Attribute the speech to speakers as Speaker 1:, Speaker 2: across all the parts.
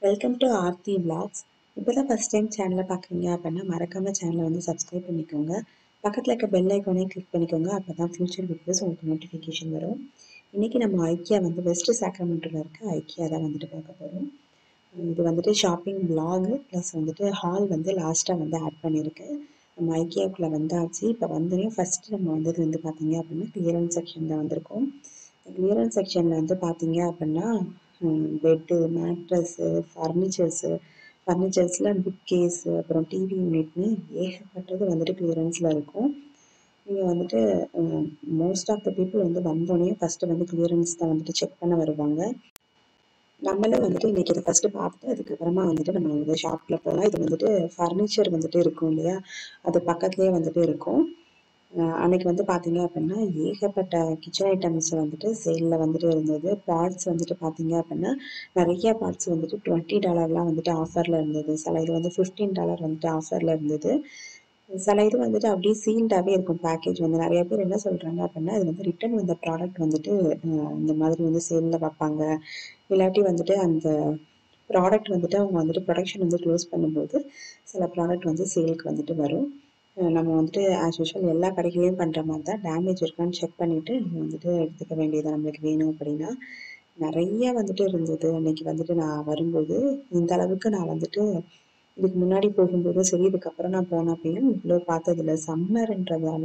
Speaker 1: welcome to Aarthi vlogs இப்போ தான் first time சேனலை பார்க்குறீங்க அப்படின்னா மறக்காம சேனலை வந்து சப்ஸ்கிரைப் பண்ணிக்கோங்க பக்கத்தில் இருக்க பெல் ஐக்கானையும் கிளிக் பண்ணிக்கோங்க அப்போ தான் ஃபியூச்சர் வீடியோஸ் உங்களுக்கு நோட்டிஃபிகேஷன் வரும் இன்றைக்கி நம்ம ஐக்கியா வந்து வெஸ்ட் சாக்ரமெண்ட்டில் இருக்க ஐக்கியா தான் வந்துட்டு பார்க்க போகிறோம் இது வந்துட்டு ஷாப்பிங் பிளாகு ப்ளஸ் வந்துட்டு ஹால் வந்து லாஸ்ட்டாக வந்து ஆட் பண்ணியிருக்கு நம்ம ஐக்கியாவுக்குள்ளே வந்தாச்சு இப்போ வந்தோடனே ஃபஸ்ட்டு நம்ம வந்தது வந்து பார்த்தீங்க அப்படின்னா கிளியரன்ஸ் செக்ஷன் தான் வந்திருக்கோம் கிளியரன்ஸ் செக்ஷனில் வந்து பார்த்தீங்க அப்படின்னா பெட்டு மேட்ரஸ்ஸு ஃபர்னிச்சர்ஸு ஃபர்னிச்சர்ஸில் புக் கேஸு அப்புறம் டிவி யூனிட்னு ஏகப்பட்டது வந்துட்டு கிளியரன்ஸில் இருக்கும் நீங்கள் வந்துட்டு மோஸ்ட் ஆஃப் த பீப்புள் வந்து வந்தோடனே ஃபஸ்ட்டு வந்து கிளியரன்ஸ் தான் வந்துட்டு செக் பண்ண வருவாங்க நம்மளும் வந்துட்டு இன்றைக்கி இதை ஃபஸ்ட்டு பார்த்துட்டு அதுக்கப்புறமா வந்துட்டு நம்ம வந்து ஷாப்பில் போகலாம் இது வந்துட்டு ஃபர்னிச்சர் வந்துட்டு இருக்கும் இல்லையா அது பக்கத்துலேயே வந்துட்டு இருக்கும் அன்னைக்கு வந்து பார்த்தீங்க அப்படின்னா ஏகப்பட்ட கிச்சன் ஐட்டம்ஸ் வந்துட்டு சேலில் வந்துட்டு இருந்தது பார்ட்ஸ் வந்துட்டு பார்த்தீங்க அப்படின்னா நிறைய பார்ட்ஸ் வந்துட்டு டுவெண்ட்டி டாலர்லாம் வந்துட்டு ஆஃபரில் இருந்தது சில இது வந்து ஃபிஃப்டீன் டாலர் வந்துட்டு ஆஃபரில் இருந்தது சில இது வந்துட்டு அப்படியே சீல்டாகவே இருக்கும் பேக்கேஜ் வந்து நிறைய பேர் என்ன சொல்கிறாங்க அப்படின்னா இது வந்து ரிட்டன் வந்த ப்ராடக்ட் வந்துட்டு இந்த மாதிரி வந்து சேலில் வைப்பாங்க இல்லாட்டி வந்துட்டு அந்த ப்ராடக்ட் வந்துட்டு அவங்க வந்துட்டு ப்ரொடக்ஷன் வந்து க்ளோஸ் பண்ணும்போது சில ப்ராடக்ட் வந்து சேலுக்கு வந்துட்டு வரும் நம்ம வந்துட்டு ஆஸ் யூஷுவல் எல்லா கடைகளையும் பண்ணுற மாதிரி தான் டேமேஜ் இருக்கான்னு செக் பண்ணிவிட்டு நம்ம வந்துட்டு எடுத்துக்க வேண்டியது நம்மளுக்கு வேணும் அப்படின்னா நிறைய வந்துட்டு இருந்தது அன்னைக்கு வந்துட்டு நான் வரும்போது இந்த அளவுக்கு நான் வந்துட்டு இதுக்கு முன்னாடி போகும்போதும் சரி இதுக்கப்புறம் நான் போன அப்பயும் இவ்வளோ பார்த்ததில்ல சம்மர்ன்றதால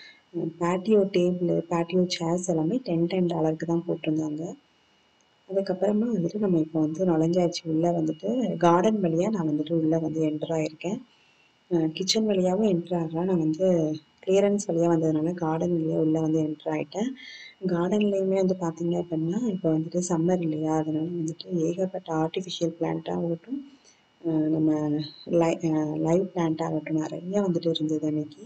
Speaker 1: பேட்டியோ டேபிள் பேட்டியோ சேர்ஸ் எல்லாமே டென் டென் டாலருக்கு தான் போட்டிருந்தாங்க அதுக்கப்புறமா வந்துட்டு நம்ம இப்போ வந்து நுழைஞ்சாச்சு உள்ளே வந்துட்டு கார்டன் வழியாக நான் வந்துட்டு உள்ளே வந்து என்டர் ஆகிருக்கேன் கிச்சன் வழியாகவும் என்ட்ரு ஆகிறேன் நான் வந்து கிளியரன்ஸ் வழியாக வந்ததுனால கார்டன் வழியாக உள்ளே வந்து என்ட்ரு ஆகிட்டேன் கார்டன்லேயுமே வந்து பார்த்தீங்க அப்படின்னா இப்போ வந்துட்டு சம்மர் இல்லையா அதனால வந்துட்டு ஏகப்பட்ட ஆர்டிஃபிஷியல் பிளான்ட்டாக ஆகட்டும் நம்ம லை லைவ் பிளான்ட் ஆகட்டும் நிறைய வந்துட்டு இருந்தது அன்னைக்கு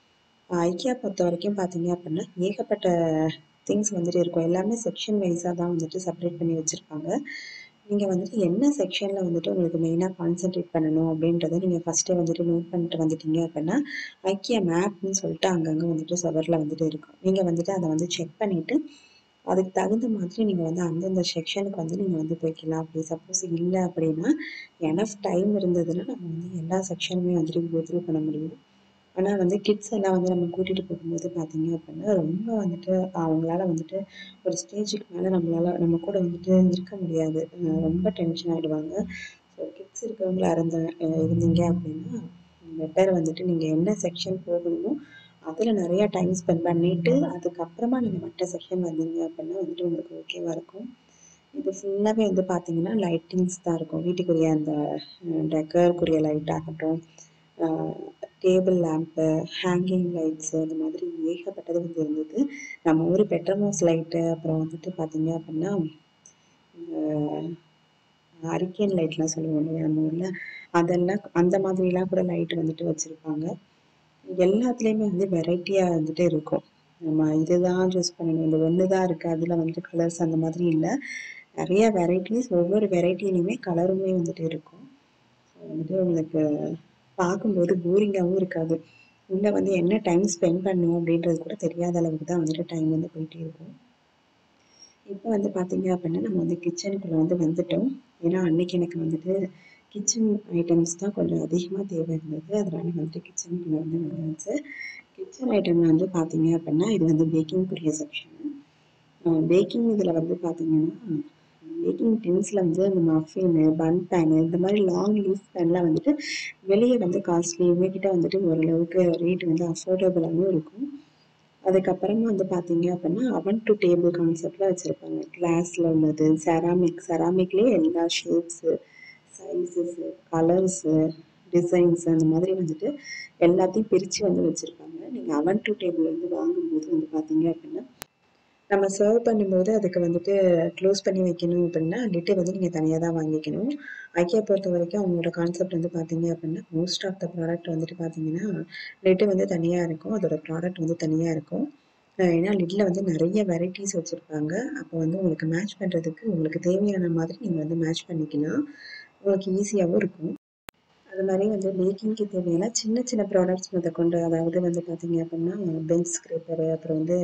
Speaker 1: ஐக்கியா பொறுத்த வரைக்கும் பார்த்தீங்க அப்படின்னா ஏகப்பட்ட திங்ஸ் வந்துட்டு இருக்கும் எல்லாமே செக்ஷன் வைஸாக தான் வந்துட்டு செப்பரேட் பண்ணி வச்சுருப்பாங்க நீங்கள் வந்துட்டு என்ன செக்ஷனில் வந்துட்டு உங்களுக்கு மெயினாக கான்சென்ட்ரேட் பண்ணணும் அப்படின்றத நீங்கள் ஃபஸ்ட்டே வந்துட்டு நோட் பண்ணிட்டு வந்துட்டீங்க அப்படின்னா ஐக்கிய மேப்னு சொல்லிட்டு அங்கங்கே வந்துட்டு சவரில் வந்துட்டு இருக்கும் நீங்கள் வந்துட்டு அதை வந்து செக் பண்ணிவிட்டு அதுக்கு தகுந்த மாதிரி நீங்கள் வந்து அந்தந்த செக்ஷனுக்கு வந்து நீங்கள் வந்து போய்க்கலாம் அப்படி சப்போஸ் இல்லை அப்படின்னா எனஃப் டைம் இருந்ததுன்னா நம்ம வந்து எல்லா செக்ஷனுமே வந்துட்டு கோத்ரூ பண்ண முடியும் ஆனால் வந்து கிட்ஸ் எல்லாம் வந்து நம்ம கூட்டிகிட்டு போகும்போது பார்த்தீங்க அப்படின்னா ரொம்ப வந்துட்டு அவங்களால வந்துட்டு ஒரு ஸ்டேஜுக்கு மேலே நம்மளால நம்ம கூட வந்துட்டு இருக்க முடியாது ரொம்ப டென்ஷன் ஆகிடுவாங்க ஸோ கிட்ஸ் இருக்கவங்களா இருந்த இருந்தீங்க அப்படின்னா பெட்டர் வந்துட்டு நீங்கள் என்ன செக்ஷன் போகணுமோ அதில் நிறையா டைம் ஸ்பெண்ட் பண்ணிவிட்டு அதுக்கப்புறமா நீங்கள் மற்ற செக்ஷன் வந்தீங்க அப்படின்னா வந்துட்டு உங்களுக்கு ஓகேவாக இருக்கும் இது ஃபுல்லாகவே வந்து பார்த்தீங்கன்னா லைட்டிங்ஸ் தான் இருக்கும் வீட்டுக்குரிய அந்த டெக்கருக்குரிய லைட் ஆகட்டும் டேபிள் லேம்ப்பு ஹேங்கிங் லைட்ஸு அந்த மாதிரி ஏகப்பட்டது வந்து இருந்தது நம்ம ஊர் பெட்ரமோஸ் லைட்டு அப்புறம் வந்துட்டு பார்த்தீங்க அப்படின்னா அரிக்கன் லைட்லாம் சொல்லுவோம் இல்லையா நம்ம ஊரில் அதெல்லாம் அந்த மாதிரிலாம் கூட லைட் வந்துட்டு வச்சுருப்பாங்க எல்லாத்துலேயுமே வந்து வெரைட்டியாக வந்துட்டு இருக்கும் நம்ம இதுதான் சூஸ் பண்ணணும் இந்த ஒன்று தான் இருக்குது அதில் வந்துட்டு கலர்ஸ் அந்த மாதிரி இல்லை நிறைய வெரைட்டிஸ் ஒவ்வொரு வெரைட்டிலையுமே கலருமே வந்துட்டு இருக்கும் ஸோ வந்துட்டு உங்களுக்கு பார்க்கும்போது போரிங்காகவும் இருக்காது உள்ளே வந்து என்ன டைம் ஸ்பெண்ட் பண்ணும் அப்படின்றது கூட தெரியாத அளவுக்கு தான் வந்துட்டு டைம் வந்து போயிட்டே இருக்கும் இப்போ வந்து பார்த்தீங்க அப்படின்னா நம்ம வந்து கிச்சனுக்குள்ளே வந்து வந்துட்டோம் ஏன்னா அன்னைக்கு எனக்கு வந்துட்டு கிச்சன் ஐட்டம்ஸ் தான் கொஞ்சம் அதிகமாக தேவை இருந்தது அதனால வந்துட்டு கிச்சனுக்குள்ளே வந்து வந்தாச்சு கிச்சன் ஐட்டமில் வந்து பார்த்தீங்க அப்படின்னா இது வந்து பேக்கிங்குரிய செக்ஷன் பேக்கிங் இதில் வந்து பார்த்தீங்கன்னா பேக்கிங் டின்ஸில் வந்து அந்த மஃபின்னு பன் பேனு இந்த மாதிரி லாங் லீஃப் பேன்லாம் வந்துட்டு வெளியே வந்து காஸ்ட்லி இவங்ககிட்ட வந்துட்டு ஓரளவுக்கு ரேட் வந்து அஃபோர்டபுளாகவும் இருக்கும் அதுக்கப்புறமா வந்து பார்த்தீங்க அப்படின்னா அவன் டு டேபிள் கான்செப்டில் வச்சுருப்பாங்க கிளாஸில் உள்ளது செராமிக் செராமிக்லேயே எல்லா ஷேப்ஸு சைஸஸ்ஸு கலர்ஸு டிசைன்ஸ் அந்த மாதிரி வந்துட்டு எல்லாத்தையும் பிரித்து வந்து வச்சுருப்பாங்க நீங்கள் அவன் டு டேபிள் வந்து வாங்கும்போது வந்து பார்த்தீங்க அப்படின்னா நம்ம சர்வ் பண்ணும்போது அதுக்கு வந்துட்டு க்ளோஸ் பண்ணி வைக்கணும் அப்படின்னா லிட்டு வந்து நீங்கள் தனியாக தான் வாங்கிக்கணும் ஐக்கியா பொறுத்த வரைக்கும் அவங்களோட கான்செப்ட் வந்து பார்த்தீங்க அப்படின்னா மோஸ்ட் ஆஃப் த ப்ராடக்ட் வந்துட்டு பார்த்தீங்கன்னா லிட்டு வந்து தனியாக இருக்கும் அதோட ப்ராடக்ட் வந்து தனியாக இருக்கும் ஏன்னா லிட்டில் வந்து நிறைய வெரைட்டிஸ் வச்சுருப்பாங்க அப்போ வந்து உங்களுக்கு மேட்ச் பண்ணுறதுக்கு உங்களுக்கு தேவையான மாதிரி நீங்கள் வந்து மேட்ச் பண்ணிக்கலாம் உங்களுக்கு ஈஸியாகவும் இருக்கும் அது மாதிரி வந்து பேக்கிங்க்கு தேவையான சின்ன சின்ன ப்ராடக்ட்ஸ் முத கொண்டு அதாவது வந்து பார்த்தீங்க அப்படின்னா பெஞ்ச் ஸ்க்ரேப்பரு அப்புறம் வந்து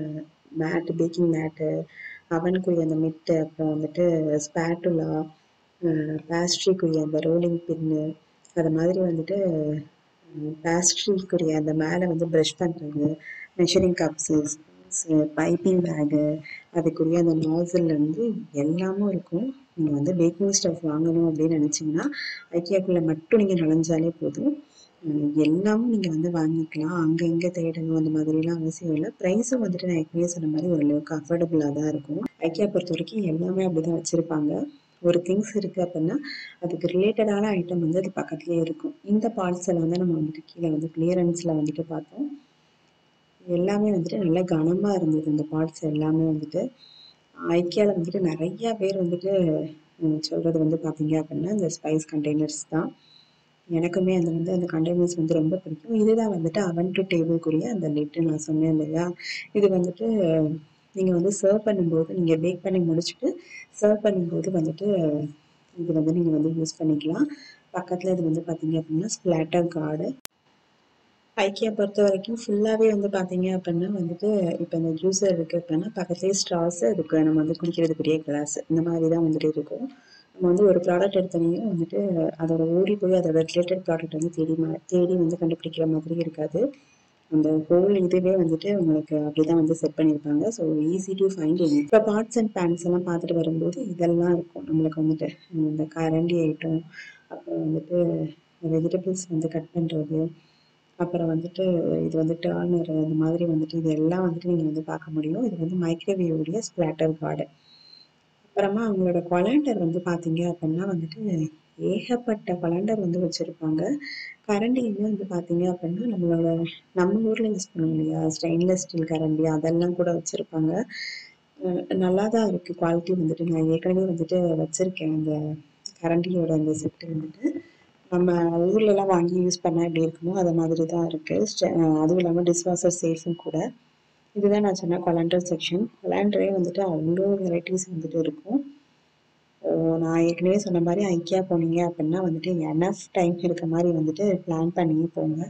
Speaker 1: மேட்டு பேக்கிங் மேட்டு அவனுக்குரிய அந்த மிட்டு அப்புறம் வந்துட்டு ஸ்பேட்டுலா பேஸ்ட்ரிக்குரிய அந்த ரோலிங் பின்னு அது மாதிரி வந்துட்டு பேஸ்ட்ரிக்குரிய அந்த மேலே வந்து ப்ரஷ் பண்ணுறது measuring cups spoons piping bag அதுக்குரிய அந்த நாசில்லேருந்து எல்லாமும் இருக்கும் நீங்கள் வந்து பேக்கிங் ஸ்டவ் வாங்கணும் அப்படின்னு நினச்சிங்கன்னா ஐக்கியாக்குள்ளே மட்டும் நீங்கள் நுழைஞ்சாலே போதும் அஹ் எல்லாமும் நீங்கள் வந்து வாங்கிக்கலாம் அங்கே இங்கே தேடணும் அந்த மாதிரிலாம் அவசியம் இல்லை ப்ரைஸும் வந்துட்டு நான் ஏற்கனவே சொன்ன மாதிரி ஓரளவுக்கு அஃபோர்டபுளாக தான் இருக்கும் ஐக்கியா பொறுத்த வரைக்கும் எல்லாமே அப்படி தான் வச்சுருப்பாங்க ஒரு திங்ஸ் இருக்குது அப்படின்னா அதுக்கு ரிலேட்டடான ஐட்டம் வந்து அது பக்கத்துலேயே இருக்கும் இந்த பார்ட்ஸில் வந்து நம்ம வந்துட்டு கீழே வந்து கிளியரன்ஸில் வந்துட்டு பார்த்தோம் எல்லாமே வந்துட்டு நல்லா கனமாக இருந்தது இந்த பார்ட்ஸ் எல்லாமே வந்துட்டு ஐக்கியாவில் வந்துட்டு நிறைய பேர் வந்துட்டு உம், சொல்றது வந்து பார்த்தீங்க அப்படின்னா இந்த ஸ்பைஸ் கண்டெய்னர்ஸ் தான் எனக்குமே அந்த வந்து அந்த கண்டெய்னர்ஸ் வந்து ரொம்ப பிடிக்கும் இதுதான் வந்துட்டு அவன் டு டேபிள்க்குரிய அந்த லிட்டு நான் சொன்னேன் இல்லையா இது வந்துட்டு நீங்கள் வந்து சர்வ் பண்ணும்போது நீங்கள் பேக் பண்ணி முடிச்சுட்டு சர்வ் பண்ணும்போது வந்துட்டு இது வந்து நீங்கள் வந்து யூஸ் பண்ணிக்கலாம் பக்கத்தில் இது வந்து பார்த்தீங்க அப்படின்னா ஸ்பிளாட்டர் கார்டு ஐக்கியா பொறுத்த வரைக்கும் ஃபுல்லாகவே வந்து பார்த்தீங்க அப்படின்னா வந்துட்டு இப்போ இந்த ஜூஸர் இருக்குது அப்படின்னா பக்கத்துலேயே ஸ்ட்ராஸ் அதுக்கு நம்ம வந்து குடிக்கிறதுக்குரிய கிளாஸ் இந்த மாதிரி தான் வந்துட்டு இருக்கும் நம்ம வந்து ஒரு ப்ராடக்ட் எடுத்தோன்னே வந்துட்டு அதோட ஓடி போய் அதோட ரிலேட்டட் ப்ராடக்ட் வந்து தேடி மா- தேடி வந்து கண்டுபிடிக்கிற மாதிரி இருக்காது அந்த ஹோல் இதுவே வந்துட்டு உங்களுக்கு அப்படிதான் வந்து செட் பண்ணியிருப்பாங்க ஸோ ஈஸி டு ஃபைண்ட் இப்போ பார்ட்ஸ் அண்ட் பேன்ஸ் எல்லாம் பார்த்துட்டு வரும்போது இதெல்லாம் இருக்கும் நம்மளுக்கு வந்துட்டு உம் இந்த கரண்டி ஐட்டம் அப்புறம் வந்துட்டு வெஜிடபிள்ஸ் வந்து கட் பண்ணுறது அப்புறம் வந்துட்டு இது வந்து டர்னர் அந்த மாதிரி வந்துட்டு இது எல்லாம் வந்துட்டு நீங்கள் வந்து பார்க்க முடியும் இது வந்து மைக்ரோவேவுடைய ஸ்பிளாட்டர் கார்டு அப்புறமா அவங்களோட கொலாண்டர் வந்து பார்த்தீங்க அப்படின்னா வந்துட்டு ஏகப்பட்ட கொலாண்டர் வந்து வச்சுருப்பாங்க கரண்டியுமே வந்து பார்த்தீங்க அப்படின்னா நம்மளோட நம்ம ஊரில் யூஸ் பண்ணுவோம் இல்லையா ஸ்டெயின்லெஸ் ஸ்டீல் கரண்டி அதெல்லாம் கூட வச்சுருப்பாங்க நல்லா தான் இருக்குது குவாலிட்டி வந்துட்டு நான் ஏற்கனவே வந்துட்டு வச்சுருக்கேன் அந்த கரண்டியோட அந்த செட்டு வந்துட்டு நம்ம ஊர்லலாம் வாங்கி யூஸ் பண்ணால் எப்படி இருக்குமோ அது மாதிரி தான் இருக்குது அதுவும் இல்லாமல் டிஷ்வாஷர் சேஃபும் கூட இதுதான் நான் சொன்ன கொலாண்டர் செக்ஷன் கொலாண்டரே வந்துட்டு அவ்வளோ வெரைட்டிஸ் வந்துட்டு இருக்கும் ஓ, நான் ஏற்கனவே சொன்ன மாதிரி ஐக்கியா போனீங்க அப்படின்னா வந்துட்டு எனஃப் டைம் இருக்க மாதிரி வந்துட்டு பிளான் பண்ணி போங்க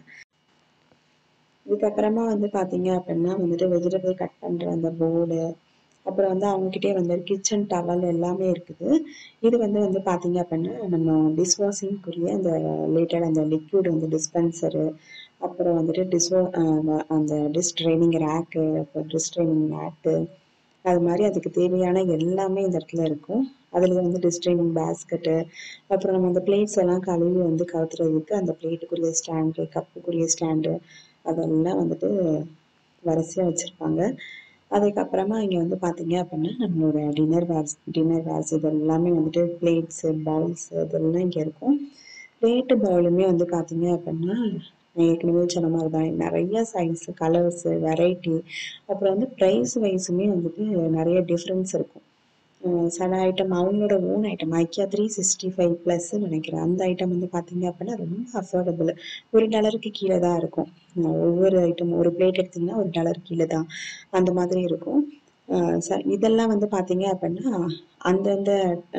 Speaker 1: இதுக்கப்புறமா வந்து பார்த்தீங்க அப்படின்னா வந்துட்டு வெஜிடபிள் கட் பண்ணுற அந்த போர்டு அப்புறம் வந்து அவங்கக்கிட்டே வந்து கிச்சன் டவல் எல்லாமே இருக்குது இது வந்து வந்து பார்த்தீங்க அப்படின்னா நம்ம டிஷ்வாஷிங்க்குரிய அந்த ரிலேட்டட் அந்த லிக்விட் வந்து டிஸ்பென்சரு அப்புறம் வந்துட்டு டிஸ்வா அந்த டிஷ் ட்ரைனிங் ரேக்கு அப்புறம் டிஷ் ட்ரைனிங் மேட்டு அது மாதிரி அதுக்கு தேவையான எல்லாமே இந்த இடத்துல இருக்கும் அதில் வந்து டிஷ் ட்ரைனிங் பேஸ்கெட்டு அப்புறம் நம்ம அந்த பிளேட்ஸ் எல்லாம் கழுவி வந்து கவுத்துறதுக்கு அந்த பிளேட்டுக்குரிய ஸ்டாண்டு கப்புக்குரிய ஸ்டாண்டு அதெல்லாம் வந்துட்டு வரிசையாக வச்சுருப்பாங்க அதுக்கப்புறமா இங்கே வந்து பார்த்தீங்க அப்படின்னா நம்மளோட டின்னர் வேர்ஸ் டின்னர் வேர்ஸ் இது எல்லாமே வந்துட்டு பிளேட்ஸு பவுல்ஸு இதெல்லாம் இங்கே இருக்கும் பிளேட்டு பவுலுமே வந்து பார்த்தீங்க அப்படின்னா நான் ஏற்கனவே சொன்ன மாதிரி தான் நிறைய சைஸு கலர்ஸு வெரைட்டி அப்புறம் வந்து ப்ரைஸ் வைஸுமே வந்துட்டு நிறைய டிஃப்ரென்ஸ் இருக்கும் அஹ் சில ஐட்டம் அவங்களோட own item IKEA three sixty five plus நினைக்கிறேன் அந்த ஐட்டம் வந்து பார்த்தீங்க அப்படின்னா ரொம்ப அஃபோர்டபுள் ஒரு டாலருக்கு கீழே தான் இருக்கும் அஹ் ஒவ்வொரு ஐட்டம் ஒரு பிளேட் எடுத்தீங்கன்னா ஒரு டாலர் கீழே தான் அந்த மாதிரி இருக்கும் அஹ் ச- இதெல்லாம் வந்து பார்த்தீங்க அப்படின்னா அந்தந்த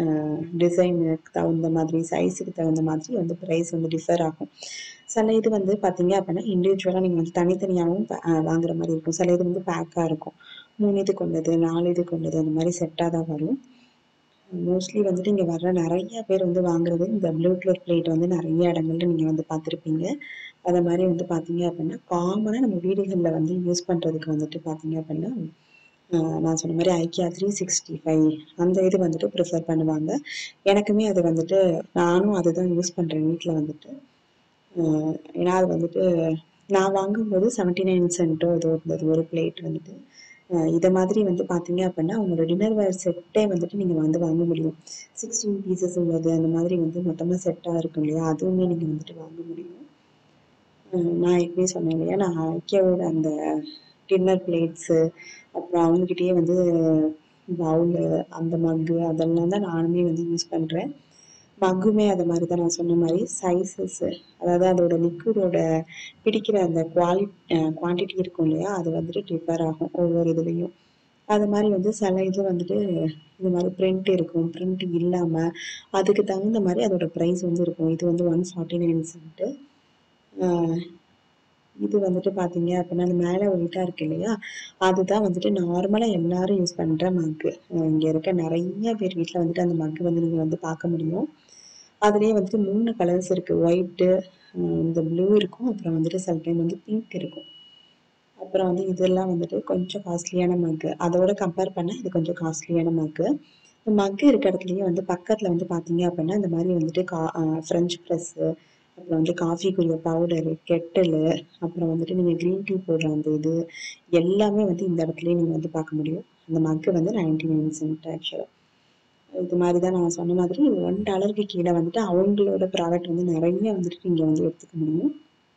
Speaker 1: டிசைனுக்கு தகுந்த மாதிரி சைஸுக்கு தகுந்த மாதிரி வந்து ப்ரைஸ் வந்து டிஃபர் ஆகும் சில இது வந்து பார்த்தீங்க அப்படின்னா இண்டிவிஜுவலாக நீங்கள் வந்து தனித்தனியாகவும் ப- அஹ் வாங்குற மாதிரி இருக்கும் சில இது வந்து பேக்காக இருக்கும் மூணு இது கொண்டது நாலு இது கொண்டது அந்த மாதிரி செட்டாக தான் வரும் மோஸ்ட்லி வந்துட்டு இங்கே வர்ற நிறைய பேர் வந்து வாங்குறது இந்த ப்ளூ கலர் பிளேட் வந்து நிறைய இடங்கள்ல நீங்கள் வந்து பார்த்துருப்பீங்க அதை மாதிரி வந்து பார்த்தீங்க அப்படின்னா காமனாக நம்ம வீடுகளில் வந்து யூஸ் பண்ணுறதுக்கு வந்துட்டு பார்த்தீங்க அப்படின்னா ஆஹ் நான் சொன்ன மாதிரி ஐக்கியா த்ரீ சிக்ஸ்டி ஃபைவ் அந்த இது வந்துட்டு ப்ரிஃபர் பண்ணுவாங்க எனக்குமே அது வந்துட்டு நானும் அதுதான் யூஸ் பண்ணுறேன் வீட்டில் வந்துட்டு ஆஹ் ஏன்னா அது வந்துட்டு நான் வாங்கும்போது செவன்ட்டி நைன் சென்ட்டோ ஏதோ இருந்தது ஒரு பிளேட் வந்துட்டு ஆஹ் இதை மாதிரி வந்து பார்த்தீங்க அப்படின்னா உங்களோட டின்னர் வேர் செட்டே வந்துட்டு நீங்கள் வந்து வாங்க முடியும் சிக்ஸ்டீன் பீசஸ் உள்ளது அந்த மாதிரி வந்து மொத்தமாக செட்டாக இருக்கும் இல்லையா அதுவுமே நீங்கள் வந்துட்டு வாங்க முடியும் ஆஹ் நான் ஏற்கனவே சொன்னேன் இல்லையா நான் ஐக்கியாவோட அந்த டின்னர் பிளேட்ஸு அப்புறம் அவங்ககிட்டயே வந்து பவுலு அந்த மக்கு அதெல்லாம் தான் நானுமே வந்து யூஸ் பண்ணுறேன் மக்குமே அது மாதிரி தான் நான் சொன்ன மாதிரி சைஸஸ் அதாவது அதோட லிக்விடோட பிடிக்கிற அந்த குவாலி குவான்டிட்டி இருக்கும் இல்லையா அது வந்துட்டு டிஃபர் ஆகும் ஒவ்வொரு இதுலேயும் அது மாதிரி வந்து சில இது வந்துட்டு இந்த மாதிரி பிரிண்ட் இருக்கும் பிரிண்ட் இல்லாமல் அதுக்கு தகுந்த மாதிரி அதோட ப்ரைஸ் வந்து இருக்கும் இது வந்து ஒன் ஃபார்ட்டி நைன் சென்ட்டு இது வந்துட்டு பார்த்தீங்க அப்படின்னா அந்த மேலே ஒயிட்டாக இருக்கு இல்லையா அதுதான் வந்துட்டு நார்மலாக எல்லாரும் யூஸ் பண்ணுற மக்கு இங்கே இருக்க நிறைய பேர் வீட்டில் வந்துட்டு அந்த மக்கு வந்து நீங்கள் வந்து பார்க்க முடியும் அதுலேயே வந்துட்டு மூணு கலர்ஸ் இருக்குது ஒயிட்டு இந்த ப்ளூ இருக்கும் அப்புறம் வந்துட்டு சில டைம் வந்து பிங்க் இருக்கும் அப்புறம் வந்து இதெல்லாம் வந்துட்டு கொஞ்சம் காஸ்ட்லியான மக்கு அதோட கம்பேர் பண்ணால் இது கொஞ்சம் காஸ்ட்லியான மக்கு இந்த மக்கு இருக்க இடத்துலையே வந்து பக்கத்தில் வந்து பார்த்தீங்க அப்படின்னா இந்த மாதிரி வந்துட்டு கா ஃப்ரெஞ்ச் ப்ரெஸ்ஸு அப்புறம் வந்து காஃபிக்குரிய பவுடரு கெட்டலு அப்புறம் வந்துட்டு நீங்கள் க்ரீன் டீ போடுற அந்த இது எல்லாமே வந்து இந்த இடத்துலயே நீங்கள் வந்து பார்க்க முடியும் அந்த மக்கு வந்து நைன்டி நைன் சென்ட் ஆக்சுவலாக இது மாதிரி தான் நான் சொன்ன மாதிரி ஒன் டாலருக்கு கீழே வந்துட்டு அவங்களோட ப்ராடக்ட் வந்து நிறைய வந்துட்டு நீங்கள் வந்து எடுத்துக்க முடியும்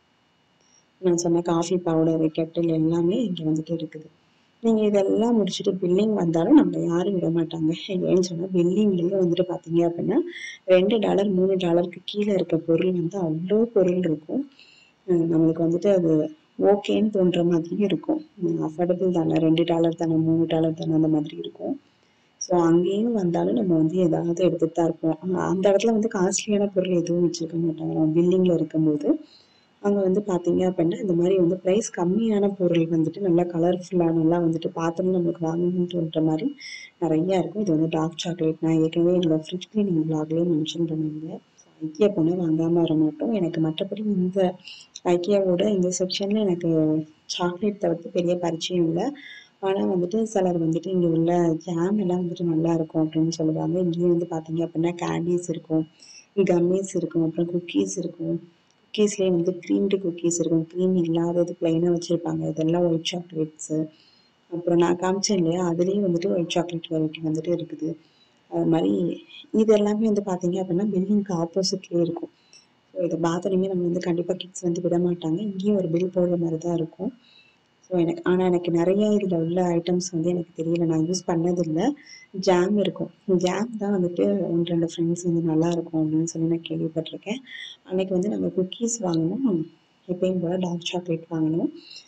Speaker 1: நான் சொன்ன காஃபி பவுடரு கெட்டில் எல்லாமே இங்கே வந்துட்டு இருக்குது நீங்கள் இதெல்லாம் முடிச்சுட்டு பில்லிங் வந்தாலும் நம்மளை யாரும் விட மாட்டாங்க ஏன்னு சொன்னால் பில்லிங்லேயே வந்துட்டு பார்த்தீங்க அப்படின்னா ரெண்டு டாலர் மூணு டாலருக்கு கீழே இருக்க பொருள் வந்து அவ்வளோ பொருள் இருக்கும் நம்மளுக்கு வந்துட்டு அது ஓகேன்னு தோன்ற மாதிரியும் இருக்கும் அஃபோர்டபுள் தானே ரெண்டு டாலர் தானே மூணு டாலர் தானே அந்த மாதிரி இருக்கும் ஸோ அங்கேயும் வந்தாலும் நம்ம வந்து ஏதாவது எடுத்துட்டு தான் இருப்போம் அந்த இடத்துல வந்து காஸ்ட்லியான பொருள் எதுவும் வச்சுருக்க மாட்டாங்க நம்ம பில்லிங்கில் இருக்கும்போது அங்கே வந்து பார்த்தீங்க அப்படின்னா இந்த மாதிரி வந்து ப்ரைஸ் கம்மியான பொருள் வந்துட்டு நல்லா கலர்ஃபுல்லாக நல்லா வந்துட்டு பார்த்தோம்னா நம்மளுக்கு வாங்கணும்னு தோன்ற மாதிரி நிறையா இருக்கும் இது வந்து டார்க் சாக்லேட் நான் ஏற்கனவே என்னோட ஃப்ரிட்ஜ் கிளீனிங் ப்ளாக்லேயே மென்ஷன் பண்ணியிருந்தேன் ஐக்கியா போனால் வாங்காமல் வர மாட்டோம் எனக்கு மற்றபடி இந்த ஐக்கியாவோட இந்த செக்ஷனில் எனக்கு சாக்லேட் தவிர்த்து பெரிய பரிச்சயம் இல்லை ஆனால் வந்துட்டு சிலர் வந்துட்டு இங்கே உள்ள ஜாம் எல்லாம் வந்துட்டு நல்லா இருக்கும் அப்படின்னு சொல்லுவாங்க இங்கேயும் வந்து பார்த்தீங்க அப்படின்னா கேண்டீஸ் இருக்கும் கம்மீஸ் இருக்கும் அப்புறம் குக்கீஸ் இருக்கும் குக்கீஸ்லேயே வந்து க்ரீம்டு குக்கீஸ் இருக்கும் க்ரீம் இல்லாதது ப்ளைனாக வச்சுருப்பாங்க இதெல்லாம் ஒயிட் சாக்லேட்ஸு அப்புறம் நான் காமிச்சேன் இல்லையா அதுலேயும் வந்துட்டு ஒயிட் சாக்லேட் வெரைட்டி வந்துட்டு இருக்குது அது மாதிரி இது எல்லாமே வந்து பார்த்தீங்க அப்படின்னா பில்டிங்க்கு ஆப்போசிட்லேயே இருக்கும் ஸோ இதை பார்த்தோன்னே நம்ம வந்து கண்டிப்பாக கிட்ஸ் வந்து விட மாட்டாங்க இங்கேயும் ஒரு பில் போடுற மாதிரி தான் இருக்கும் ஸோ எனக்கு ஆனால் எனக்கு நிறைய இதில் உள்ள ஐட்டம்ஸ் வந்து எனக்கு தெரியல நான் யூஸ் பண்ணதில்லை ஜாம் இருக்கும் ஜாம் தான் வந்துட்டு ஒன்று ரெண்டு ஃப்ரெண்ட்ஸ் வந்து நல்லா இருக்கும் அப்படின்னு சொல்லி நான் கேள்விப்பட்டிருக்கேன் அன்னைக்கு வந்து நம்ம குக்கீஸ் வாங்கினோம் எப்பயும் போல் டார்க் சாக்லேட் வாங்கினோம்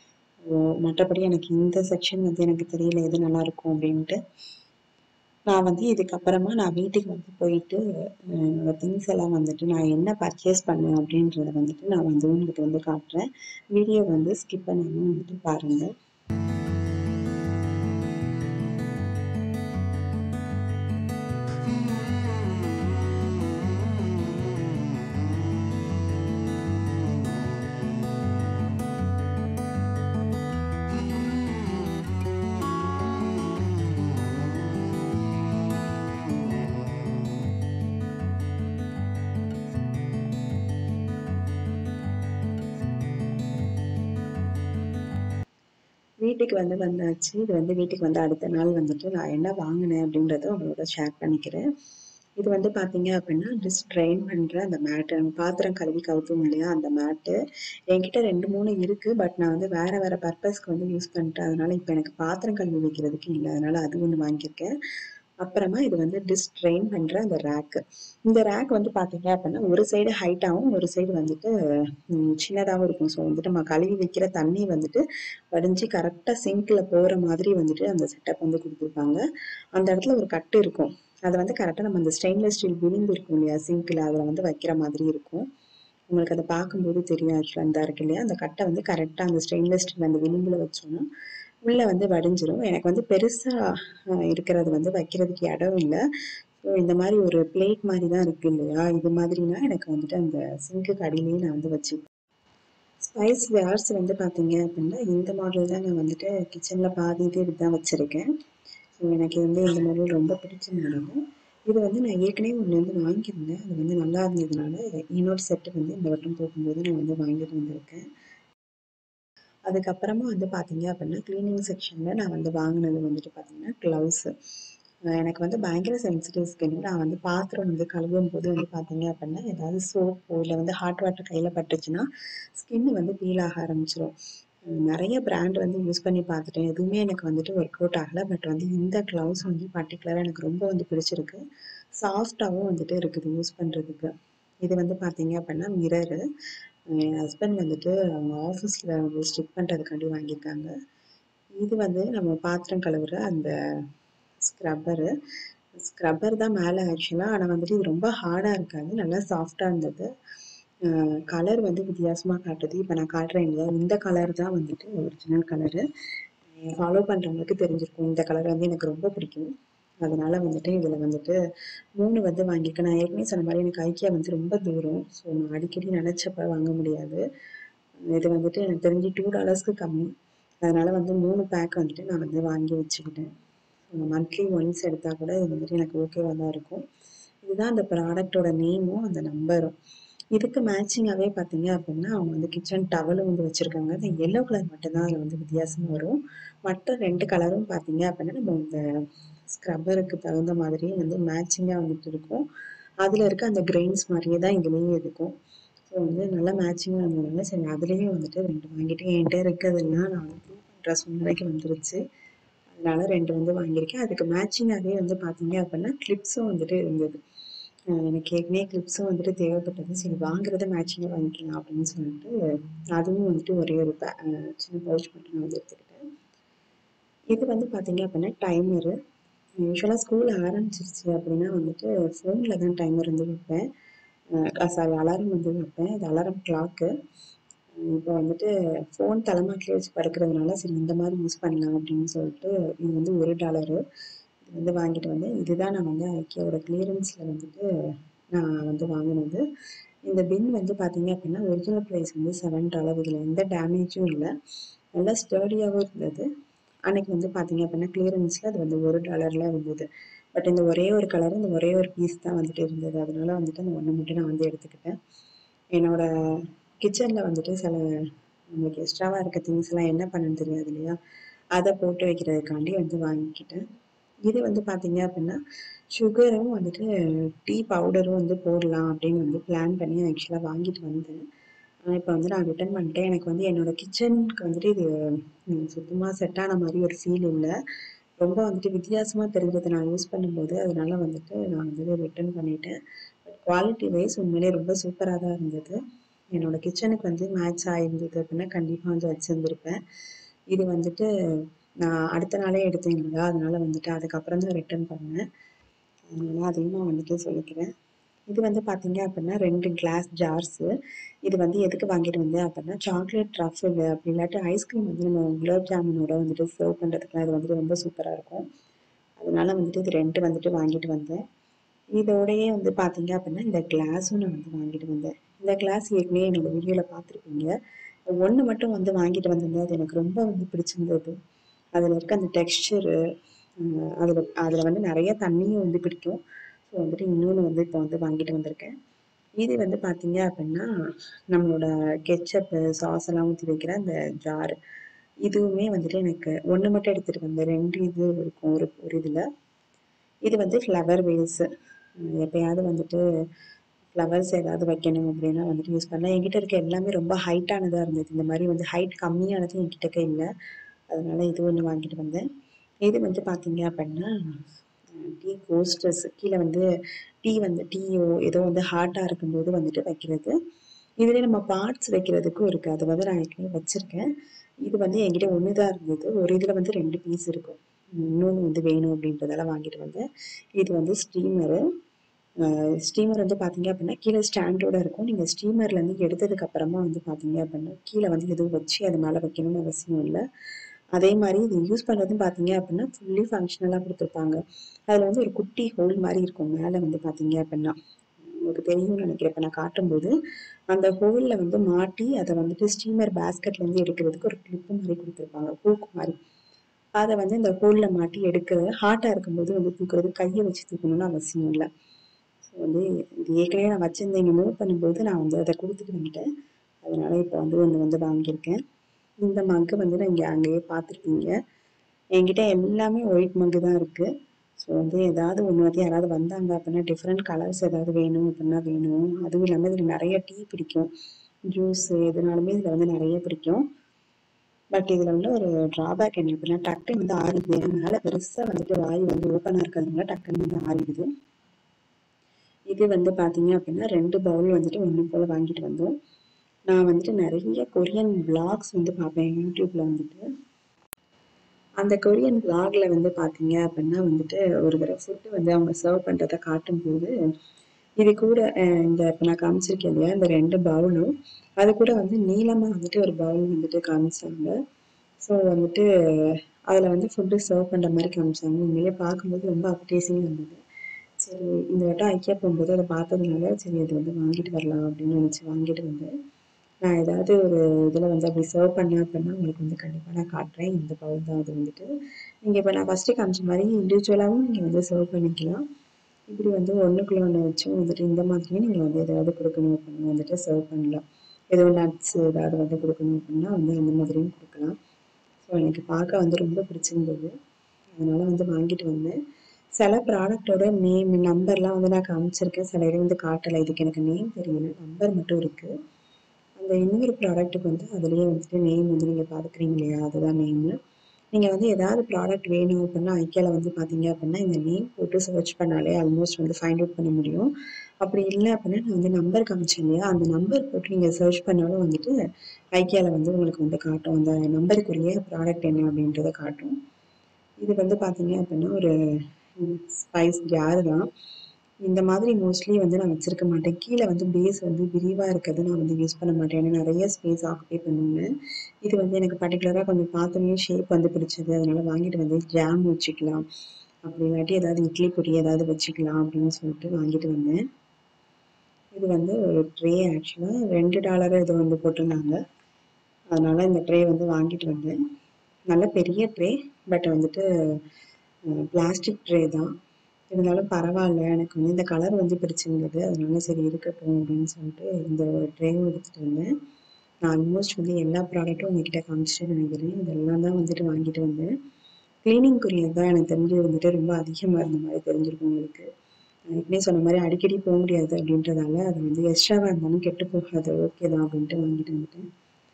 Speaker 1: மற்றபடி எனக்கு இந்த செக்ஷன் வந்து எனக்கு தெரியல எது நல்லா இருக்கும் அப்படின்ட்டு நான் வந்து இதுக்கப்புறமா நான் வீட்டுக்கு வந்து போயிட்டு என்னோட திங்ஸ் எல்லாம் வந்துட்டு நான் என்ன பர்ச்சேஸ் பண்ணேன் அப்படின்றத வந்துட்டு நான் வந்து உங்களுக்கு வந்து காட்டுறேன் வீடியோ வந்து ஸ்கிப் பண்ணாமல் வந்துட்டு பாருங்கள் வீட்டுக்கு வந்து வந்தாச்சு இது வந்து வீட்டுக்கு வந்து அடுத்த நாள் வந்துட்டு நான் என்ன வாங்கினேன் அப்படின்றத உங்களோட ஷேர் பண்ணிக்கிறேன் இது வந்து பார்த்தீங்க அப்படின்னா டிஷ் ட்ரைன் பண்ணுற அந்த மேட்டு நம்ம பாத்திரம் கழுவி கவுத்தும் இல்லையா அந்த மேட்டு என்கிட்ட ரெண்டு மூணு இருக்குது பட் நான் வந்து வேறு வேறு பர்பஸ்க்கு வந்து யூஸ் பண்ணிட்டேன் அதனால இப்போ எனக்கு பாத்திரம் கழுவி வைக்கிறதுக்கு இல்லை அதனால அது ஒன்று வாங்கியிருக்கேன் அப்புறமா இது வந்து டிஷ் ட்ரெயின் பண்ணுற அந்த ரேக்கு இந்த ரேக் வந்து பார்த்தீங்க அப்படின்னா ஒரு சைடு ஹைட்டாகவும் ஒரு சைடு வந்துட்டு சின்னதாகவும் இருக்கும் ஸோ வந்துட்டு நம்ம கழுவி வைக்கிற தண்ணி வந்துட்டு வடிஞ்சு கரெக்டாக சிங்கில் போகிற மாதிரி வந்துட்டு அந்த செட்டப் வந்து கொடுத்துருப்பாங்க அந்த இடத்துல ஒரு கட்டு இருக்கும் அதை வந்து கரெக்டாக நம்ம அந்த ஸ்டெயின்லெஸ் ஸ்டீல் விளிம்பு இருக்கும் இல்லையா சிங்கில் அதில் வந்து வைக்கிற மாதிரி இருக்கும் உங்களுக்கு அதை பார்க்கும்போது தெரியும் ஆக்சுவலாக இந்த இருக்கு இல்லையா அந்த கட்டை வந்து கரெக்டாக அந்த ஸ்டெயின்லெஸ் ஸ்டீல் அந்த விளிம்பில் வச்சோன்னா உள்ளே வந்து வடிஞ்சிரும் எனக்கு வந்து பெருசாக இருக்கிறது வந்து வைக்கிறதுக்கு இடம் இல்லை ஸோ இந்த மாதிரி ஒரு பிளேட் மாதிரி தான் இருக்குது இல்லையா இது மாதிரினா எனக்கு வந்துட்டு அந்த சிங்க்கு கடியிலேயே நான் வந்து வச்சுப்பேன் ஸ்பைஸ் வேர்ஸ் வந்து பார்த்தீங்க அப்படின்னா இந்த மாடல் தான் நான் வந்துட்டு கிச்சனில் பாதி இது இப்படி தான் வச்சுருக்கேன் ஸோ எனக்கு வந்து இந்த மாடல் ரொம்ப பிடிச்ச மாடல் இது வந்து நான் ஏற்கனவே ஒன்று வந்து வாங்கியிருந்தேன் அது வந்து நல்லா இருந்ததுனால இன்னொரு செட்டு வந்து இந்த வட்டம் போகும்போது நான் வந்து வாங்கிட்டு வந்திருக்கேன் அதுக்கப்புறமா வந்து பார்த்தீங்க அப்படின்னா க்ளீனிங் செக்ஷனில் நான் வந்து வாங்கினது வந்துட்டு பார்த்தீங்கன்னா க்ளவுஸு எனக்கு வந்து பயங்கர சென்சிட்டிவ் ஸ்கின் நான் வந்து பாத்திரம் வந்து கழுவும் போது வந்து பார்த்தீங்க அப்படின்னா ஏதாவது சோப்போ இல்லை வந்து ஹாட் வாட்டர் கையில் பட்டுச்சுன்னா ஸ்கின் வந்து பீல் ஆக ஆரம்பிச்சிடும் நிறைய பிராண்ட் வந்து யூஸ் பண்ணி பார்த்துட்டேன் எதுவுமே எனக்கு வந்துட்டு ஒர்க் அவுட் ஆகலை பட் வந்து இந்த க்ளவுஸ் வந்து பர்டிகுலராக எனக்கு ரொம்ப வந்து பிடிச்சிருக்கு சாஃப்டாகவும் வந்துட்டு இருக்குது யூஸ் பண்ணுறதுக்கு இது வந்து பார்த்தீங்க அப்படின்னா மிரரு என் ஹஸ்பண்ட் வந்துட்டு அவங்க ஆஃபீஸில் வந்து ஸ்டிக் பண்ணுறதுக்காண்டி வாங்கியிருக்காங்க இது வந்து நம்ம பாத்திரம் கழுவுற அந்த ஸ்க்ரப்பரு ஸ்க்ரப்பர் தான் மேலே ஆக்சுவலாக ஆனால் வந்துட்டு இது ரொம்ப ஹார்டாக இருக்காது நல்லா சாஃப்டாக இருந்தது கலர் வந்து வித்தியாசமாக காட்டுது இப்போ நான் காட்டுறேன் இல்லையா இந்த கலர் தான் வந்துட்டு ஒரிஜினல் கலரு ஃபாலோ பண்ணுறவங்களுக்கு தெரிஞ்சிருக்கும் இந்த கலர் வந்து எனக்கு ரொம்ப பிடிக்கும் அதனால வந்துட்டு இதில் வந்துட்டு மூணு வந்து வாங்கியிருக்கேன் நான் ஏற்கனவே சொன்ன மாதிரி எனக்கு ஐக்கியா வந்து ரொம்ப தூரம் ஸோ நான் அடிக்கடி நினச்சப்ப வாங்க முடியாது இது வந்துட்டு எனக்கு தெரிஞ்சு டூ டாலர்ஸ்க்கு கம்மி அதனால வந்து மூணு பேக் வந்துட்டு நான் வந்து வாங்கி வச்சுக்கிட்டேன் மந்த்லி ஒன்ஸ் எடுத்தால் கூட இது வந்துட்டு எனக்கு ஓகேவாக தான் இருக்கும் இதுதான் அந்த ப்ராடக்டோட நேமும் அந்த நம்பரும் இதுக்கு மேட்சிங்காகவே பார்த்தீங்க அப்படின்னா அவங்க வந்து கிச்சன் டவலும் வந்து வச்சுருக்காங்க அந்த எல்லோ கலர் மட்டும்தான் அதில் வந்து வித்தியாசம் வரும் மற்ற ரெண்டு கலரும் பார்த்தீங்க அப்படின்னா நம்ம இந்த ஸ்க்ரப்பருக்கு தகுந்த மாதிரியே வந்து மேட்சிங்காக வந்துட்டு இருக்கும் அதில் இருக்க அந்த கிரெயின்ஸ் மாதிரியே தான் இதுலேயும் இருக்கும் ஸோ வந்து நல்லா மேட்சிங்காக இருந்ததுனால சரி அதுலேயும் வந்துட்டு ரெண்டு வாங்கிட்டு என்கிட்ட இருக்கிறதெல்லாம் நான் வந்து ப்ரூவ் பண்ணுற சூழ்நிலைக்கு வந்துருச்சு அதனால ரெண்டு வந்து வாங்கியிருக்கேன் அதுக்கு மேட்சிங்காகவே வந்து பார்த்தீங்க அப்படின்னா கிளிப்ஸும் வந்துட்டு இருந்தது எனக்கு ஏற்கனவே கிளிப்ஸும் வந்துட்டு தேவைப்பட்டது சரி வாங்குறத மேட்சிங்காக வாங்கிக்கலாம் அப்படின்னு சொல்லிட்டு அதுவும் வந்துட்டு ஒரே ஒரு சின்ன பவுச் மட்டும் நான் வந்து எடுத்துக்கிட்டேன் இது வந்து பார்த்தீங்க அப்படின்னா டைமரு யூஸ்வலாக ஸ்கூல் ஆரம்பிச்சிருச்சு அப்படின்னா வந்துட்டு ஃபோனில் தான் டைமர் வந்து வைப்பேன் சாரி அலாரம் வந்து வைப்பேன் இது அலாரம் கிளாக்கு இப்போ வந்துட்டு ஃபோன் தலைமாட்டிலே வச்சு படுக்கிறதுனால சரி இந்த மாதிரி யூஸ் பண்ணலாம் அப்படின்னு சொல்லிட்டு இது வந்து ஒரு டாலரு இது வந்து வாங்கிட்டு வந்தேன் இதுதான் நான் வந்து ஐக்கியாவோட கிளியரன்ஸில் வந்துட்டு நான் வந்து வாங்கினது இந்த பின் வந்து பார்த்தீங்க அப்படின்னா ஒரிஜினல் ப்ரைஸ் வந்து செவன் டாலர் இதில் எந்த டேமேஜும் இல்லை நல்லா ஸ்டர்டியாகவும் இருந்தது அன்னைக்கு வந்து பார்த்தீங்க அப்படின்னா கிளியரன்ஸில் அது வந்து ஒரு டாலரில் இருந்தது பட் இந்த ஒரே ஒரு கலர் இந்த ஒரே ஒரு பீஸ் தான் வந்துட்டு இருந்தது அதனால வந்துட்டு அந்த ஒன்று மட்டும் நான் வந்து எடுத்துக்கிட்டேன் என்னோட கிச்சனில் வந்துட்டு சில நம்மளுக்கு எக்ஸ்ட்ராவாக இருக்க திங்ஸ் எல்லாம் என்ன பண்ணுன்னு தெரியாது இல்லையா அதை போட்டு வைக்கிறதுக்காண்டி வந்து வாங்கிக்கிட்டேன் இது வந்து பார்த்தீங்க அப்படின்னா சுகரும் வந்துட்டு டீ பவுடரும் வந்து போடலாம் அப்படின்னு வந்து பிளான் பண்ணி ஆக்சுவலாக வாங்கிட்டு வந்தேன் ஆனால் இப்போ வந்து நான் ரிட்டர்ன் பண்ணிட்டேன் எனக்கு வந்து என்னோட கிச்சனுக்கு வந்துட்டு இது சுத்தமாக செட் ஆன மாதிரி ஒரு ஃபீல் இல்லை ரொம்ப வந்துட்டு வித்தியாசமாக தெரிஞ்சது நான் யூஸ் பண்ணும்போது அதனால வந்துட்டு நான் வந்து ரிட்டர்ன் பண்ணிட்டேன் பட் குவாலிட்டி வைஸ் உண்மையிலே ரொம்ப சூப்பராக தான் இருந்தது என்னோட கிச்சனுக்கு வந்து மேட்ச் ஆகிருந்தது அப்படின்னா கண்டிப்பாக வந்து வச்சுருந்துருப்பேன் இது வந்துட்டு நான் அடுத்த நாளே எடுத்தேன் இல்லையா அதனால வந்துட்டு அதுக்கப்புறம் தான் ரிட்டர்ன் பண்ணேன் அதனால அதையும் நான் வந்துட்டு சொல்லிக்கிறேன் இது வந்து பார்த்தீங்க அப்படின்னா ரெண்டு கிளாஸ் ஜார்ஸு இது வந்து எதுக்கு வாங்கிட்டு வந்தேன் அப்படின்னா சாக்லேட் ட்ரஃபிள் அப்படி இல்லாட்டி ஐஸ்கிரீம் வந்து நம்ம குலாப் ஜாமுனோட வந்துட்டு சர்வ் பண்ணுறதுக்குலாம் இது வந்துட்டு ரொம்ப சூப்பராக இருக்கும் அதனால வந்துட்டு இது ரெண்டு வந்துட்டு வாங்கிட்டு வந்தேன் இதோடயே வந்து பார்த்தீங்க அப்படின்னா இந்த கிளாஸும் நான் வந்து வாங்கிட்டு வந்தேன் இந்த கிளாஸ் ஏற்கனவே என்னோட வீடியோவில் பார்த்துருப்பீங்க ஒன்று மட்டும் வந்து வாங்கிட்டு வந்திருந்தேன் அது எனக்கு ரொம்ப வந்து பிடிச்சிருந்தது அதில் இருக்க அந்த டெக்ஸ்சரு அதில் அதில் வந்து நிறைய தண்ணியும் வந்து பிடிக்கும் ஸோ வந்துட்டு இன்னொன்று வந்து இப்போ வந்து வாங்கிட்டு வந்திருக்கேன் இது வந்து பார்த்தீங்க அப்படின்னா நம்மளோட கெச்சப்பு சாஸ் எல்லாம் ஊற்றி வைக்கிற அந்த ஜாரு இதுவுமே வந்துட்டு எனக்கு ஒன்று மட்டும் எடுத்துகிட்டு வந்தேன் ரெண்டு இது இருக்கும் ஒரு ஒரு இதில் இது வந்து ஃப்ளவர் வேஸு எப்பயாவது வந்துட்டு ஃப்ளவர்ஸ் ஏதாவது வைக்கணும் அப்படின்னா வந்துட்டு யூஸ் பண்ணலாம் என்கிட்ட இருக்க எல்லாமே ரொம்ப ஹைட்டானதாக இருந்தது இந்த மாதிரி வந்து ஹைட் கம்மியானது என்கிட்ட இல்லை அதனால இது ஒன்று வாங்கிட்டு வந்தேன் இது வந்து பார்த்தீங்க அப்படின்னா டீ கோஸ்டர்ஸ் கீழே வந்து டீ வந்து டீயோ ஏதோ வந்து ஹாட்டாக இருக்கும்போது வந்துட்டு வைக்கிறது இதுலேயே நம்ம பார்ட்ஸ் வைக்கிறதுக்கும் இருக்குது அது வந்து நான் ஏற்கனவே வச்சுருக்கேன் இது வந்து என்கிட்ட ஒன்று தான் இருந்தது ஒரு இதில் வந்து ரெண்டு பீஸ் இருக்கும் இன்னொன்று வந்து வேணும் அப்படின்றதால வாங்கிட்டு வந்தேன் இது வந்து ஸ்டீமரு ஸ்டீமர் வந்து பார்த்தீங்க அப்படின்னா கீழே ஸ்டாண்டோட இருக்கும் நீங்கள் ஸ்டீமர்லேருந்து எடுத்ததுக்கு அப்புறமா வந்து பார்த்தீங்க அப்படின்னா கீழே வந்து எதுவும் வச்சு அது மேலே வைக்கணும்னு அவசியம் இல்லை அதே மாதிரி இது யூஸ் பண்ணுறதுன்னு பார்த்தீங்க அப்படின்னா ஃபுல்லி ஃபங்க்ஷனலாக கொடுத்துருப்பாங்க அதில் வந்து ஒரு குட்டி ஹோல் மாதிரி இருக்கும் மேலே வந்து பார்த்தீங்க அப்படின்னா உங்களுக்கு தெரியும்னு நினைக்கிறேன் இப்போ நான் காட்டும்போது அந்த ஹோலில் வந்து மாட்டி அதை வந்துட்டு ஸ்டீமர் பேஸ்கெட்லேருந்து எடுக்கிறதுக்கு ஒரு கிளிப்பு மாதிரி கொடுத்துருப்பாங்க ஹூக் மாதிரி அதை வந்து இந்த ஹோலில் மாட்டி எடுக்கிறது ஹாட்டாக இருக்கும்போது வந்து தூக்குறது கையை வச்சு தூக்கணும்னு அவசியம் இல்லை ஸோ வந்து இது ஏற்கனவே நான் வச்சுருந்தேன் இங்கே மூவ் பண்ணும்போது நான் வந்து அதை கொடுத்துட்டு வந்துட்டேன் அதனால இப்போ வந்து ஒன்று வந்து வாங்கியிருக்கேன் இந்த மக்கு வந்து நான் இங்கே அங்கேயே பார்த்துருப்பீங்க என்கிட்ட எல்லாமே ஒயிட் மக்கு தான் இருக்குது ஸோ வந்து ஏதாவது ஒன்று வந்து யாராவது வந்தாங்க அப்படின்னா டிஃப்ரெண்ட் கலர்ஸ் ஏதாவது வேணும் அப்படின்னா வேணும் அதுவும் இல்லாமல் இதில் நிறைய டீ பிடிக்கும் ஜூஸ் எதுனாலுமே இதில் வந்து நிறைய பிடிக்கும் பட் இதில் உள்ள ஒரு ட்ராபேக் என்ன அப்படின்னா டக்குன்னு வந்து ஆறிடுது ஏன்னா மேலே பெருசாக வந்துட்டு வாய் வந்து ஓப்பனாக இருக்கிறதுனால டக்குன்னு வந்து ஆறிடுது இது வந்து பார்த்தீங்க அப்படின்னா ரெண்டு பவுல் வந்துட்டு ஒன்று போல் வாங்கிட்டு வந்தோம் நான் வந்துட்டு நிறைய கொரியன் விளாக்ஸ் வந்து பார்ப்பேன் யூடியூப்ல வந்துட்டு அந்த கொரியன் விளாகில் வந்து பார்த்தீங்க அப்படின்னா வந்துட்டு ஒரு தடவை ஃபுட்டு வந்து அவங்க சர்வ் பண்ணுறதை காட்டும்போது இது கூட அஹ், இந்த இப்போ நான் காமிச்சிருக்கேன் இல்லையா இந்த ரெண்டு பவுலும் அது கூட வந்து நீளமாக வந்துட்டு ஒரு பவுல் வந்துட்டு காமிச்சாங்க ஸோ வந்துட்டு அதில் வந்து ஃபுட்டு சர்வ் பண்ணுற மாதிரி காமிச்சாங்க உண்மையிலே பார்க்கும்போது ரொம்ப அப்டேசிங்காக இருந்தது சரி இந்த வட்டம் ஐக்கியா போகும்போது அதை பார்த்ததுனால சரி அது வந்து வாங்கிட்டு வரலாம் அப்படின்னு நினச்சி வாங்கிட்டு வந்தேன் நான் ஏதாவது ஒரு இதில் வந்து அப்படி சர்வ் பண்ணேன் அப்படின்னா உங்களுக்கு வந்து கண்டிப்பாக நான் காட்டுறேன் இந்த பவுல் தான் அது வந்துட்டு நீங்கள் இப்போ நான் ஃபஸ்ட்டு காமிச்ச மாதிரி இண்டிவிஜுவலாகவும் நீங்கள் வந்து சர்வ் பண்ணிக்கலாம் இப்படி வந்து ஒன்றுக்குள்ள ஒன்று வச்சும் வந்துட்டு இந்த மாதிரியும் நீங்கள் வந்து ஏதாவது கொடுக்கணும் அப்படின்னா வந்துட்டு சர்வ் பண்ணலாம் ஏதோ நட்ஸ் ஏதாவது வந்து கொடுக்கணும் அப்படின்னா வந்து அந்த மாதிரியும் கொடுக்கலாம் ஸோ எனக்கு பார்க்க வந்து ரொம்ப பிடிச்சிருந்தது அதனால வந்து வாங்கிட்டு வந்தேன் சில ப்ராடக்டோட நேம் நம்பர்லாம் வந்து நான் காமிச்சிருக்கேன் சில இது வந்து காட்டலை இதுக்கு எனக்கு நேம் தெரியல நம்பர் மட்டும் இருக்குது அந்த இன்னொரு ப்ராடக்ட்டுக்கு வந்து அதுலேயே வந்துட்டு நேம் வந்து நீங்கள் பார்த்துக்கிறீங்க இல்லையா அதுதான் நேமு நீங்கள் வந்து ஏதாவது ப்ராடக்ட் வேணும் அப்படின்னா ஐக்கியாவில் வந்து பார்த்தீங்க அப்படின்னா இந்த நேம் போட்டு சர்ச் பண்ணாலே ஆல்மோஸ்ட் வந்து ஃபைண்ட் அவுட் பண்ண முடியும் அப்படி இல்லை அப்படின்னா நான் வந்து நம்பர் காமிச்சேன் இல்லையா அந்த நம்பர் போட்டு நீங்கள் சர்ச் பண்ணாலும் வந்துட்டு ஐக்கியாவில் வந்து உங்களுக்கு வந்து காட்டும் அந்த நம்பருக்குரிய ப்ராடக்ட் என்ன அப்படின்றத காட்டும் இது வந்து பார்த்தீங்க அப்படின்னா ஒரு ஸ்பைஸ் ஜார் தான் இந்த மாதிரி மோஸ்ட்லி வந்து நான் வச்சிருக்க மாட்டேன் கீழே வந்து பேஸ் வந்து விரிவாக இருக்கிறது நான் வந்து யூஸ் பண்ண மாட்டேன் ஏன்னா நிறைய ஸ்பேஸ் ஆக்குபை பண்ணுவேன் இது வந்து எனக்கு பர்டிகுலராக கொஞ்சம் பார்த்தோன்னே ஷேப் வந்து பிடிச்சது அதனால வாங்கிட்டு வந்து ஜாம் வச்சுக்கலாம் அப்படி இல்லாட்டி ஏதாவது இட்லி பொடி ஏதாவது வச்சுக்கலாம் அப்படின்னு சொல்லிட்டு வாங்கிட்டு வந்தேன் இது வந்து ஒரு ட்ரே ஆக்சுவலாக ரெண்டு டாலர் இது வந்து போட்டிருந்தாங்க அதனால இந்த ட்ரே வந்து வாங்கிட்டு வந்தேன் நல்ல பெரிய ட்ரே பட் வந்துட்டு பிளாஸ்டிக் ட்ரே தான் இருந்தாலும் பரவாயில்ல எனக்கு வந்து இந்த கலர் வந்து பிடிச்சிருந்தது அதனால சரி இருக்கட்டும் அப்படின்னு சொல்லிட்டு இந்த ஒரு ட்ரேவும் எடுத்துகிட்டு வந்தேன் நான் ஆல்மோஸ்ட் வந்து எல்லா ப்ராடக்ட்டும் உங்ககிட்ட காமிச்சிட்டு நினைக்கிறேன் இதெல்லாம் தான் வந்துட்டு வாங்கிட்டு வந்தேன் க்ளீனிங்குரியது தான் எனக்கு தெரிஞ்சு வந்துட்டு ரொம்ப அதிகமாக இருந்த மாதிரி தெரிஞ்சிருக்கும் உங்களுக்கு நான் ஏற்கனவே சொன்ன மாதிரி அடிக்கடி போக முடியாது அப்படின்றதால அது வந்து எக்ஸ்ட்ராவாக இருந்தாலும் கெட்டு போகாது ஓகே தான் அப்படின்ட்டு வாங்கிட்டு வந்துட்டேன்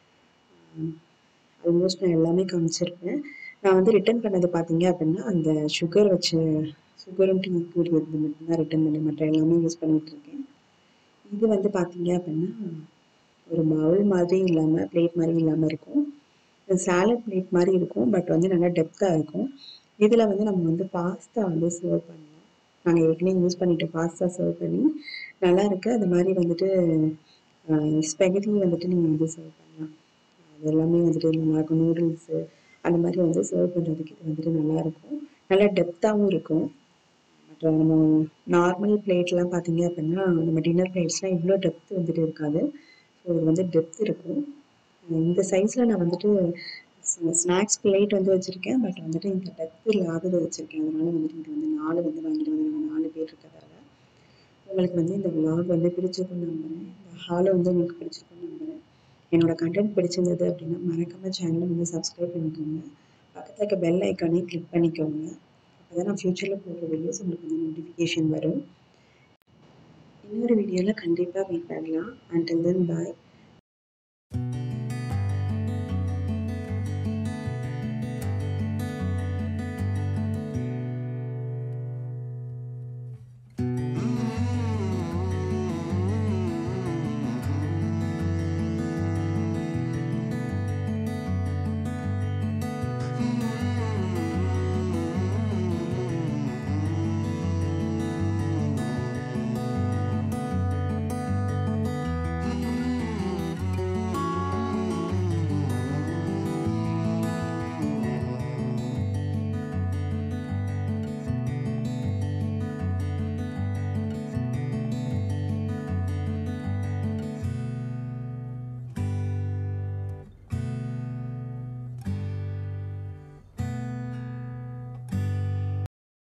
Speaker 1: ஆல்மோஸ்ட் நான் எல்லாமே காமிச்சிருப்பேன் நான் வந்து ரிட்டர்ன் பண்ணது பார்த்தீங்க அப்படின்னா அந்த சுகர் வச்சு சுகரும் டீ கூடியது மட்டும்தான் ரிட்டர்ன் பண்ணி மற்ற எல்லாமே யூஸ் பண்ணிட்டு இருக்கேன் இது வந்து பார்த்தீங்க அப்படின்னா ஒரு பவுல் மாதிரி இல்லாமல் பிளேட் மாதிரி இல்லாமல் இருக்கும் சாலட் பிளேட் மாதிரி இருக்கும் பட் வந்து நல்லா டெப்த்தாக இருக்கும் இதில் வந்து நம்ம வந்து பாஸ்தா வந்து சர்வ் பண்ணலாம் நாங்கள் ஏற்கனவே யூஸ் பண்ணிட்டு பாஸ்தா சர்வ் பண்ணி நல்லா இருக்கு அது மாதிரி வந்துட்டு ஸ்பெகதி வந்துட்டு நீங்கள் வந்து சர்வ் பண்ணலாம் அது எல்லாமே வந்துட்டு நல்லா இருக்கும் நூடுல்ஸு அந்த மாதிரி வந்து சர்வ் பண்ணுறதுக்கு இது வந்துட்டு நல்லா இருக்கும் நல்லா டெப்த்தாகவும் இருக்கும் மற்ற நம்ம நார்மல் பிளேட்லாம் பார்த்தீங்க அப்படின்னா நம்ம டின்னர் பிளேட்ஸ்லாம் இவ்வளோ டெப்த் வந்துட்டு இருக்காது ஸோ இது வந்து டெப்த் இருக்கும் இந்த சைஸில் நான் வந்துட்டு ஸ்நாக்ஸ் பிளேட் வந்து வச்சுருக்கேன் பட் வந்துட்டு இந்த டெப்த் இல்லாதது வச்சுருக்கேன் அதனால வந்துட்டு இது வந்து நாலு வந்து வாங்கிட்டு வந்து நாங்கள் நாலு பேர் இருக்கிறதால உங்களுக்கு வந்து இந்த vlog வந்து பிடிச்சிருக்கும்னு நம்புகிறேன் இந்த ஹாலை வந்து உங்களுக்கு பிடிச்சிருக்கும்னு நம்புகிறேன் என்னோட கண்டென்ட் பிடிச்சிருந்தது அப்படின்னா மறக்காம சேனலை வந்து சப்ஸ்கிரைப் பண்ணிக்கோங்க பக்கத்தில் இருக்க பெல் ஐக்கானே கிளிக் பண்ணிக்கோங்க அப்போ தான் நான் ஃப்யூச்சரில் போடுற வீடியோஸ் உங்களுக்கு வந்து நோட்டிஃபிகேஷன் வரும் இன்னொரு வீடியோவில் கண்டிப்பாக மீட் பண்ணலாம் அண்டில் தென் பாய்